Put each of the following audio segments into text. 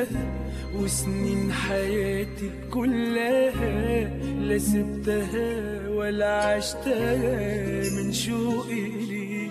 قدها وسنين حياتي كلها لا سبتها ولا عشتها من شوقي ليك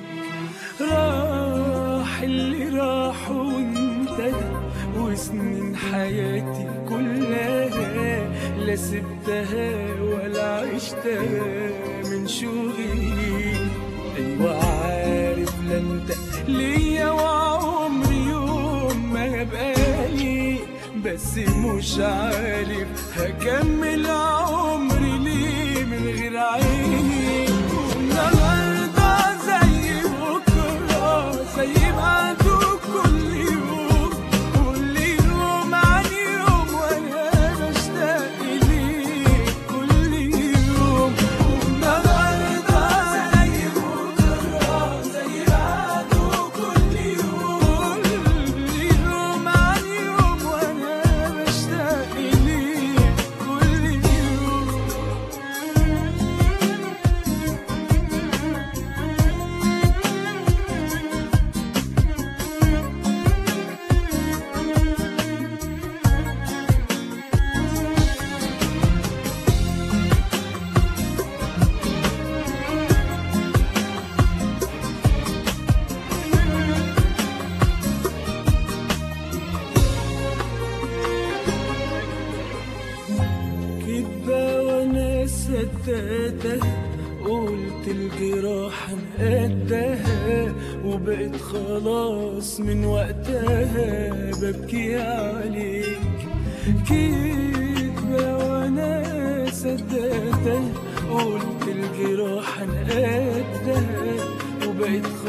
راح اللي راح وانتهى وسنين حياتي كلها لا سبتها ولا عشتها من شوقي ليك ايوه عارف لا انت ليا وعمري يوم ما بقالي بس مش عارف هكمل عمري ليه من غير عيني النهارده زي بكره زي بعده كل يوم كل يوم عن يوم وانا بشتاق ليك كل يوم النهارده زي بكره زي بعده كل يوم كل يوم عن يوم وانا بشتاق ليك كل يوم كدبة وانا صدقتها قلت الجراح انا قدها وبقيت خلاص من وقتها ببكي عليك كدبة وانا صدقتها قلت الجراح انا قدها وبقيت